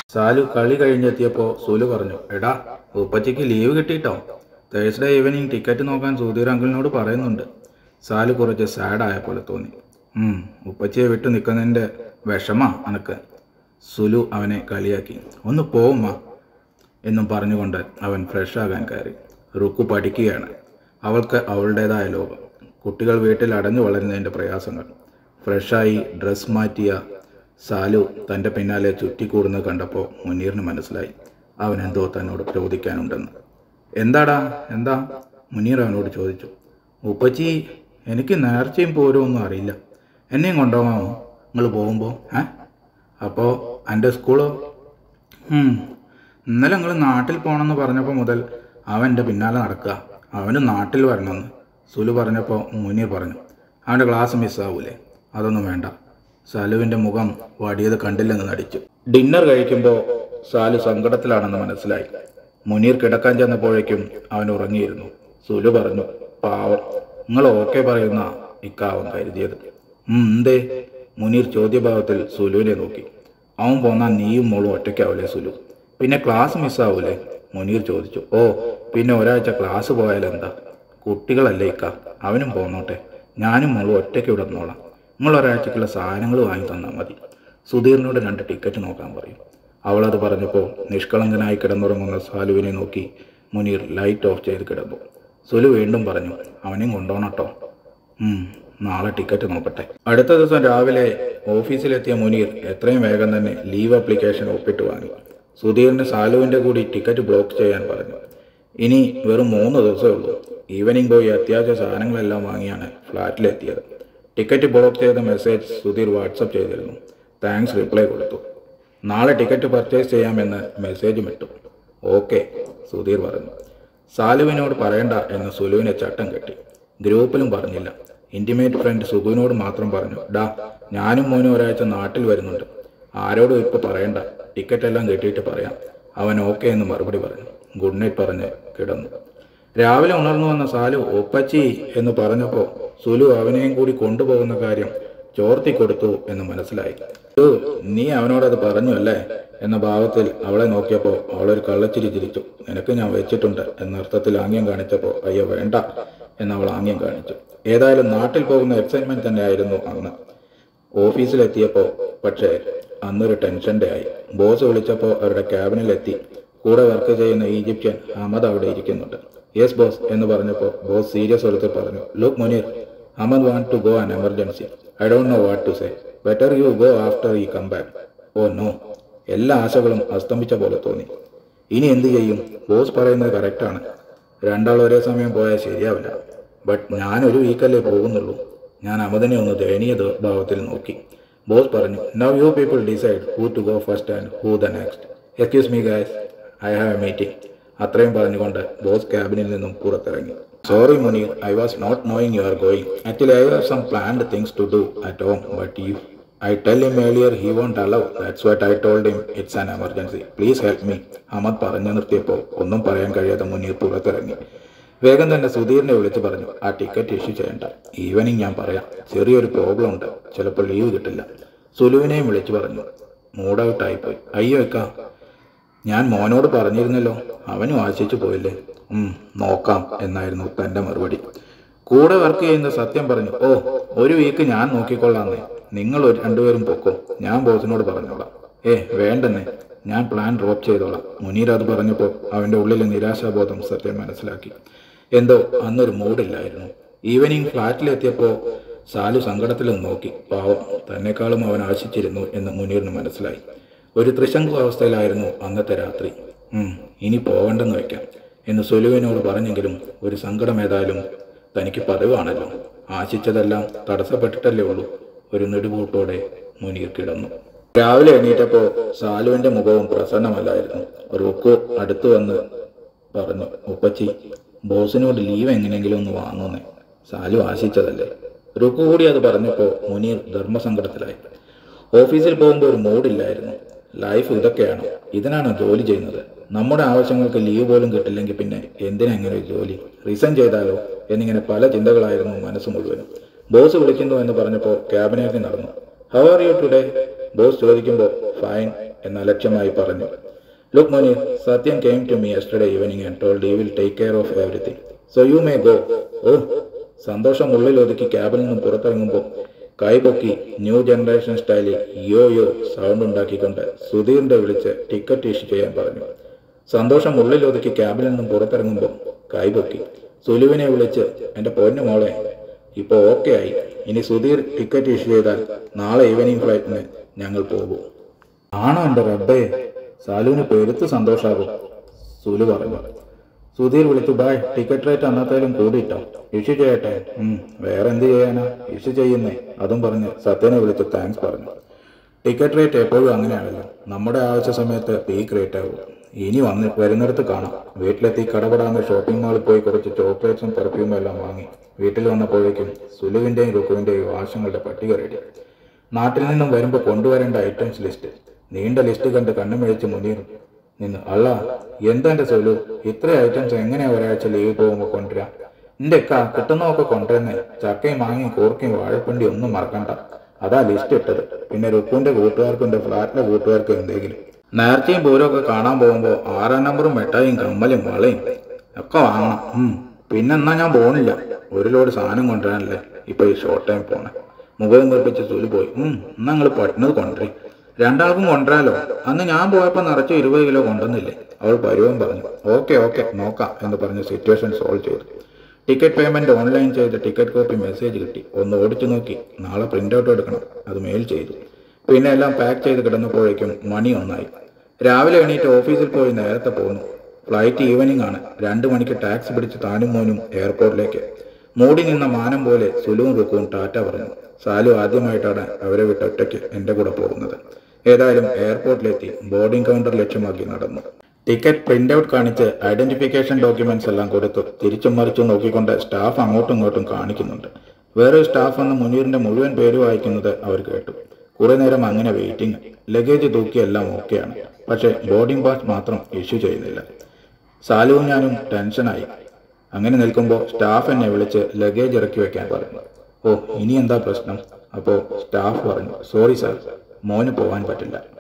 സാലു കളി കഴിഞ്ഞെത്തിയപ്പോൾ സുലു പറഞ്ഞു എടാ ഉപ്പച്ചയ്ക്ക് ലീവ് കിട്ടിയിട്ടോ തേഴ്സ്ഡേ ഈവനിങ് ടിക്കറ്റ് നോക്കാൻ സുധീർ അങ്കിളിനോട് പറയുന്നുണ്ട് സാലു കുറച്ച് സാഡായ പോലെ തോന്നി ഉം, ഉപ്പച്ചിയെ വിട്ടു നിൽക്കുന്നതിൻ്റെ വിഷമാ അനക്ക് സുലു അവനെ കളിയാക്കി ഒന്ന് പോവുമ്മ എന്നും പറഞ്ഞുകൊണ്ട് അവൻ ഫ്രഷ് ആകാൻ കയറി റുക്കു പഠിക്കുകയാണ് അവൾക്ക് അവളുടേതായ ലോകം കുട്ടികൾ വീട്ടിൽ അടഞ്ഞു വളരുന്നതിൻ്റെ പ്രയാസങ്ങൾ ഫ്രഷായി ഡ്രസ് മാറ്റിയ സാലു തൻ്റെ പിന്നാലെ ചുറ്റിക്കൂടുന്നത് കണ്ടപ്പോൾ മുനീറിന് മനസ്സിലായി അവൻ എന്തോ തന്നോട് ചോദിക്കാനുണ്ടെന്ന് എന്താടാ എന്താ മുനീർ അവനോട് ചോദിച്ചു ഉപ്പച്ചി എനിക്ക് നേർച്ചയും പോരും ഒന്നും അറിയില്ല എന്നെയും കൊണ്ടുപോകാമോ നിങ്ങൾ പോകുമ്പോൾ ഏ അപ്പോൾ എൻ്റെ സ്കൂളോ ഉം. ഇന്നലെ നിങ്ങൾ നാട്ടിൽ പോകണമെന്ന് പറഞ്ഞപ്പോൾ മുതൽ അവൻ എൻ്റെ പിന്നാലെ നടക്കുക അവന് നാട്ടിൽ വരണമെന്ന് സുലു പറഞ്ഞപ്പോൾ മുനീർ പറഞ്ഞു അവൻ്റെ ക്ലാസ് മിസ്സാവൂലേ അതൊന്നും വേണ്ട സാലുവിൻ്റെ മുഖം വാടിയത് കണ്ടില്ലെന്ന് നടിച്ചു ഡിന്നർ കഴിക്കുമ്പോൾ സാലു സങ്കടത്തിലാണെന്ന് മനസ്സിലായി മുനീർ കിടക്കാൻ ചെന്നപ്പോഴേക്കും അവൻ ഉറങ്ങിയിരുന്നു സുലു പറഞ്ഞു പാവം നിങ്ങൾ ഓക്കെ പറയുന്ന ഇക്കാവൻ കരുതിയത് ഉം, എന്തേ മുനീർ ചോദ്യഭാവത്തിൽ സുലുവിനെ നോക്കി അവൻ പോന്നാൽ നീയും മോളും ഒറ്റയ്ക്കാവൂലേ സുലു പിന്നെ ക്ലാസ് മിസ്സാവൂലേ മുനീർ ചോദിച്ചു ഓ പിന്നെ ഒരാഴ്ച ക്ലാസ് പോയാലെന്താ കുട്ടികളല്ലേ ഇക്ക അവനും പോന്നോട്ടെ ഞാനും മോളും ഒറ്റയ്ക്ക് ഇവിടെ നിന്നോളാം നിങ്ങൾ ഒരാഴ്ചക്കുള്ള സാധനങ്ങൾ വാങ്ങി തന്നാൽ മതി സുധീറിനോട് രണ്ട് ടിക്കറ്റ് നോക്കാൻ പറയും അവളത് പറഞ്ഞപ്പോൾ നിഷ്കളങ്കനായി കിടന്നുറങ്ങുന്ന സാലുവിനെ നോക്കി മുനീർ ലൈറ്റ് ഓഫ് ചെയ്ത് കിടന്നു സുലു വീണ്ടും പറഞ്ഞു അവനെയും കൊണ്ടുപോകണട്ടോ ഉം, നാളെ ടിക്കറ്റ് നോക്കട്ടെ അടുത്ത ദിവസം രാവിലെ ഓഫീസിലെത്തിയ മുനീർ എത്രയും വേഗം തന്നെ ലീവ് ആപ്ലിക്കേഷൻ ഒപ്പിട്ട് വാങ്ങി സുധീറിന് സാലുവിൻ്റെ കൂടി ടിക്കറ്റ് ബ്ലോക്ക് ചെയ്യാൻ പറഞ്ഞു ഇനി വെറും മൂന്ന് ദിവസമേ ഉള്ളൂ ഈവനിങ് പോയി അത്യാവശ്യ സാധനങ്ങളെല്ലാം വാങ്ങിയാണ് ഫ്ലാറ്റിലെത്തിയത് ടിക്കറ്റ് ബ്ലോക്ക് ചെയ്ത മെസ്സേജ് സുധീർ വാട്സപ്പ് ചെയ്തിരുന്നു താങ്ക്സ് റിപ്ലൈ കൊടുത്തു നാളെ ടിക്കറ്റ് പർച്ചേസ് ചെയ്യാമെന്ന് മെസ്സേജും ഇട്ടു ഓക്കെ സുധീർ പറഞ്ഞു സാലുവിനോട് പറയണ്ട എന്ന് സുലുവിനെ ചട്ടം കെട്ടി ഗ്രൂപ്പിലും പറഞ്ഞില്ല ഇൻറ്റിമേറ്റ് ഫ്രണ്ട് സുഖുവിനോട് മാത്രം പറഞ്ഞു ഡാ ഞാനും മോനും ഒരാഴ്ച നാട്ടിൽ വരുന്നുണ്ട് ആരോടും ഇപ്പോൾ പറയണ്ട ടിക്കറ്റ് എല്ലാം കെട്ടിയിട്ട് പറയാം അവൻ ഓക്കെ എന്ന് മറുപടി പറഞ്ഞു ഗുഡ് നൈറ്റ് പറഞ്ഞ് കിടന്നു രാവിലെ ഉണർന്നു വന്ന സാലു ഒപ്പച്ചി എന്ന് പറഞ്ഞപ്പോൾ സുലു അവനെയും കൂടി കൊണ്ടുപോകുന്ന കാര്യം ചോർത്തി കൊടുത്തു എന്ന് മനസ്സിലായി "ഓ, നീ അവനോടത് പറഞ്ഞു അല്ലേ എന്ന ഭാവത്തിൽ അവളെ നോക്കിയപ്പോൾ അവളൊരു കള്ളച്ചിരി ചിരിച്ചു നിനക്ക് ഞാൻ വെച്ചിട്ടുണ്ട് എന്ന അർത്ഥത്തിൽ ആംഗ്യം കാണിച്ചപ്പോൾ അയ്യോ വേണ്ട എന്ന് അവൾ ആംഗ്യം കാണിച്ചു ഏതായാലും നാട്ടിൽ പോകുന്ന എക്സൈറ്റ്മെന്റ് തന്നെയായിരുന്നു അന്ന് ഓഫീസിലെത്തിയപ്പോൾ പക്ഷേ അന്നൊരു ടെൻഷൻ്റെ ആയി ബോസ് വിളിച്ചപ്പോൾ അവരുടെ ക്യാബിനിലെത്തി കൂടെ വർക്ക് ചെയ്യുന്ന ഈജിപ്ഷ്യൻ അഹമ്മദ് അവിടെ ഇരിക്കുന്നുണ്ട് യെസ് ബോസ് എന്ന് പറഞ്ഞപ്പോൾ ബോസ് സീരിയസ് എടുത്ത് പറഞ്ഞു look Muneer Ahmed want to go an emergency I don't know what to say better you go after ഈ കം ബാക്ക് ഓ നോ എല്ലാ ആശകളും അസ്തമിച്ച പോലെ തോന്നി ഇനി എന്ത് ചെയ്യും ബോസ് പറയുന്നത് കറക്റ്റാണ് രണ്ടാൾ ഒരേ സമയം പോയാൽ ശരിയാവില്ല ബട്ട് ഞാൻ ഒരു വീക്കല്ലേ പോകുന്നുള്ളൂ ഞാൻ അമതിനെ ഒന്ന് ദയനീയ ദ- ഭാവത്തിൽ നോക്കി ബോസ് പറഞ്ഞു now you people decide who to go first and who the next excuse me guys I have a meeting അത്രയും പറഞ്ഞുകൊണ്ട് ബോസ് ക്യാബിനിൽ നിന്നും പുറത്തിറങ്ങി sorry Muneer I was not knowing you are going actually I have some planned things to do at home but you I tell him earlier he won't allow that's what I told him it's an emergency please help me Ahmed പറഞ്ഞു നിർത്തിയപ്പോൾ ഒന്നും പറയാൻ കഴിയാതെ മുനീർ പുറത്തിറങ്ങി വേഗം തന്നെ സുധീറിനെ വിളിച്ച് പറഞ്ഞു ആ ടിക്കറ്റ് ഇഷ്യൂ ചെയ്യണ്ട ഈവനിങ് ഞാൻ പറയാം ചെറിയൊരു പ്രോബ്ലം ഉണ്ട് ചിലപ്പോൾ ലീവ് കിട്ടില്ല സുലുവിനെയും വിളിച്ചു പറഞ്ഞു മൂഡ് ഔട്ട് ആയിപ്പോയി അയ്യോ ഇക്ക ഞാൻ മോനോട് പറഞ്ഞിരുന്നല്ലോ അവനും ആശിച്ചു പോയില്ലേ ഉം, നോക്കാം എന്നായിരുന്നു തന്റെ മറുപടി കൂടെ വർക്ക് ചെയ്യുന്ന സത്യം പറഞ്ഞു ഓ ഒരു വീക്ക് ഞാൻ നോക്കിക്കൊള്ളാന്നേ നിങ്ങൾ ഒരു രണ്ടുപേരും പൊക്കോ ഞാൻ ബോസിനോട് പറഞ്ഞോളാം ഏ വേണ്ടെന്നേ ഞാൻ പ്ലാൻ ഡ്രോപ്പ് ചെയ്തോളാം മുനീർ അത് പറഞ്ഞപ്പോൾ അവന്റെ ഉള്ളിലെ നിരാശാബോധം സത്യം മനസ്സിലാക്കി എന്തോ അന്നൊരു മൂഡില്ലായിരുന്നു ഈവനിങ് ഫ്ലാറ്റിലെത്തിയപ്പോൾ സാലു സങ്കടത്തിൽ നോക്കി പാവം തന്നെക്കാളും അവൻ ആശിച്ചിരുന്നു എന്ന് മുനീറിന് മനസ്സിലായി ഒരു ത്രിശങ്കു അവസ്ഥയിലായിരുന്നു അന്നത്തെ രാത്രി ഉം, ഇനി പോകണ്ടെന്ന് വെക്കാം എന്ന് സുലുവിനോട് പറഞ്ഞെങ്കിലും ഒരു സങ്കടം ഏതായാലും തനിക്ക് പതിവാണല്ലോ ആശിച്ചതെല്ലാം തടസ്സപ്പെട്ടിട്ടല്ലേ ഉള്ളൂ ഒരു നെടുകൂട്ടോടെ മുനീർ കിടന്നു രാവിലെ എണീറ്റപ്പോൾ സാലുവിന്റെ മുഖവും പ്രസന്നമല്ലായിരുന്നു റുക്കു അടുത്തു വന്ന് പറഞ്ഞു ഉപ്പച്ചി ബോസിനോട് ലീവ് എങ്ങനെയെങ്കിലും ഒന്ന് വാങ്ങുന്നേ സാലു ആശിച്ചതല്ലേ റുക്കു കൂടി അത് പറഞ്ഞപ്പോൾ മുനീർ ധർമ്മസങ്കടത്തിലായി ഓഫീസിൽ പോകുമ്പോൾ ഒരു മൂഡില്ലായിരുന്നു ലൈഫ് ഇതൊക്കെയാണോ ഇതിനാണോ ജോലി ചെയ്യുന്നത് നമ്മുടെ ആവശ്യങ്ങൾക്ക് ലീവ് പോലും കിട്ടില്ലെങ്കിൽ പിന്നെ എന്തിനാ ഇങ്ങനെ ഒരു ജോലി റിസൈൻ ചെയ്താലോ എന്നിങ്ങനെ പല ചിന്തകളായിരുന്നു മനസ്സ് മുഴുവനും ബോസ് വിളിക്കുന്നു എന്ന് പറഞ്ഞപ്പോൾ ക്യാബിനറ്റിൽ നടന്നു how are you today boss ചോദിക്കുമ്പോൾ ഫൈൻ എന്ന് അലക്ഷ്യമായി പറഞ്ഞു look Muneer Sathyan came to me yesterday evening and told you will take care of everything so you may go oh സന്തോഷം ഉള്ളിൽ ഒതുക്കി ക്യാബിൽ നിന്നും പുറത്തിറങ്ങുമ്പോൾ കൈപൊക്കി ന്യൂ ജനറേഷൻ സ്റ്റൈലിൽ യോ യോ സൗണ്ട് ഉണ്ടാക്കിക്കൊണ്ട് സുധീറിന്റെ വിളിച്ച് ടിക്കറ്റ് ഇഷ്യൂ ചെയ്യാൻ പറഞ്ഞു സന്തോഷം ഉള്ളിൽ ഒതുക്കി ക്യാബിൽ നിന്നും പുറത്തിറങ്ങുമ്പോൾ കൈപൊക്കി സുലുവിനെ വിളിച്ച് എൻ്റെ പൊന്നു മോളെ ഇപ്പോൾ ഓക്കെ ആയി ഇനി സുധീർ ടിക്കറ്റ് ഇഷ്യൂ ചെയ്താൽ നാളെ ഈവനിങ് ഫ്ലൈറ്റിന് ഞങ്ങൾ പോകും ആണോ എൻ്റെ റബ്ബേ സാലുവിന് പെരുത്ത് സന്തോഷാകും സുലു പറഞ്ഞു സുധീർ വിളിച്ചു ബായ് ടിക്കറ്റ് റേറ്റ് അന്നത്തേലും കൂടിയിട്ടോ ഇഷ്യൂ ചെയ്യട്ടെ ഉം, വേറെ എന്ത് ചെയ്യാനാ ഇഷ്യൂ ചെയ്യുന്നേ അതും പറഞ്ഞ് സത്യനെ വിളിച്ച് താങ്ക്സ് പറഞ്ഞു ടിക്കറ്റ് റേറ്റ് എപ്പോഴും അങ്ങനെയാണല്ലോ നമ്മുടെ ആവശ്യ സമയത്ത് പീക്ക് റേറ്റ് ആകും ഇനി വന്ന് വരുന്നിടത്ത് കാണാം വീട്ടിലെത്തി കടപടാന്ന് ഷോപ്പിംഗ് മാളിൽ പോയി കുറച്ച് ചോക്ലേറ്റ്സും പെർഫ്യൂമും എല്ലാം വാങ്ങി വീട്ടിൽ വന്നപ്പോഴേക്കും സുലുവിൻ്റെയും റുക്കുവിൻ്റെയും ആവശ്യങ്ങളുടെ പട്ടിക റെഡി നാട്ടിൽ നിന്നും വരുമ്പോൾ കൊണ്ടുവരേണ്ട ഐറ്റംസ് ലിസ്റ്റ് നീണ്ട ലിസ്റ്റ് കണ്ട് കണ്ണുമിഴിച്ച് മുനീർ നിന്ന് അല്ല എന്താ എൻ്റെ സുലു ഇത്ര ഐറ്റംസ് എങ്ങനെയാ ഒരാഴ്ച ലീവ് പോകുമ്പോൾ കൊണ്ടുവരാം എൻ്റെ അക്ക കിട്ടുന്നതൊക്കെ കൊണ്ടുവരുന്നേ ചക്കയും മാങ്ങയും കൂർക്കയും വാഴപ്പിണ്ടി ഒന്നും മറക്കണ്ട അതാ ലിസ്റ്റ് ഇട്ടത് പിന്നെ റുക്കുവിന്റെ കൂട്ടുകാർക്കും എൻ്റെ ഫ്ലാറ്റിലെ കൂട്ടുകാർക്കും എന്തെങ്കിലും നേർച്ചയും പൂരം ഒക്കെ കാണാൻ പോകുമ്പോൾ ആറാം നമ്പറും മിഠായും കമ്മലും വളയും ഒക്കെ വാങ്ങണം ഉം. പിന്നെ എന്നാ ഞാൻ പോണില്ല ഒരു ലോഡ് സാധനം കൊണ്ടുവരാനല്ലേ ഇപ്പൊ ഈ ഷോർട്ട് ടൈം പോണേ മുഖവും വീർപ്പിച്ച് സുലു പോയി ഉം എന്നാ നിങ്ങൾ പറ്റുന്നത് കൊണ്ടുവരും രണ്ടാൾക്കും കൊണ്ടുവരാലോ അന്ന് ഞാൻ പോയപ്പോൾ നിറച്ച് ഇരുപത് കിലോ കൊണ്ടുവന്നില്ലേ അവൾ പരുവം പറഞ്ഞു ഓക്കെ ഓക്കെ നോക്കാം എന്ന് പറഞ്ഞ് സിറ്റുവേഷൻ സോൾവ് ചെയ്തു ടിക്കറ്റ് പേയ്മെന്റ് ഓൺലൈൻ ചെയ്ത് ടിക്കറ്റ് കോപ്പി മെസ്സേജ് കിട്ടി ഒന്ന് ഓടിച്ചു നോക്കി നാളെ പ്രിന്റ് ഔട്ട് എടുക്കണം അത് മെയിൽ ചെയ്തു പിന്നെ എല്ലാം പാക്ക് ചെയ്ത് കിടന്നപ്പോഴേക്കും മണി ഒന്നായി രാവിലെ എണീറ്റ് ഓഫീസിൽ പോയി നേരത്തെ പോന്നു ഫ്ലൈറ്റ് ഈവനിങ് ആണ് രണ്ട് മണിക്ക് ടാക്സി പിടിച്ച് താനും മോനും എയർപോർട്ടിലേക്ക് മൂടി നിന്ന മാനം പോലെ സുലുവും റുക്കുവും ടാറ്റ പറഞ്ഞു സാലു ആദ്യമായിട്ടാണ് അവരെ വിട്ട് ഒറ്റയ്ക്ക് എൻ്റെ കൂടെ പോകുന്നത് ഏതായാലും എയർപോർട്ടിലെത്തി ബോർഡിംഗ് കൗണ്ടർ ലക്ഷ്യമാക്കി നടന്നു ടിക്കറ്റ് പ്രിന്റ് ഔട്ട് കാണിച്ച് ഐഡന്റിഫിക്കേഷൻ ഡോക്യുമെന്റ്സ് എല്ലാം കൊടുത്തു തിരിച്ചും മറിച്ചും നോക്കിക്കൊണ്ട് സ്റ്റാഫ് അങ്ങോട്ടും ഇങ്ങോട്ടും കാണിക്കുന്നുണ്ട് വേറെ സ്റ്റാഫ് വന്ന് മുനീറിന്റെ മുഴുവൻ പേര് വായിക്കുന്നത് അവർ കേട്ടു കുറെ നേരം അങ്ങനെ വെയിറ്റിംഗ് ലഗേജ് തൂക്കി എല്ലാം ഓക്കെയാണ് പക്ഷേ ബോർഡിംഗ് പാസ് മാത്രം ഇഷ്യൂ ചെയ്യുന്നില്ല സാലുവും ഞാനും ടെൻഷനായി അങ്ങനെ നിൽക്കുമ്പോൾ സ്റ്റാഫ് എന്നെ വിളിച്ച് ലഗേജ് ഇറക്കി വെക്കാൻ പറഞ്ഞു ഓ ഇനി എന്താ പ്രശ്നം അപ്പോൾ സ്റ്റാഫ് പറഞ്ഞു സോറി സാർ മോന് പോകാൻ പറ്റില്ല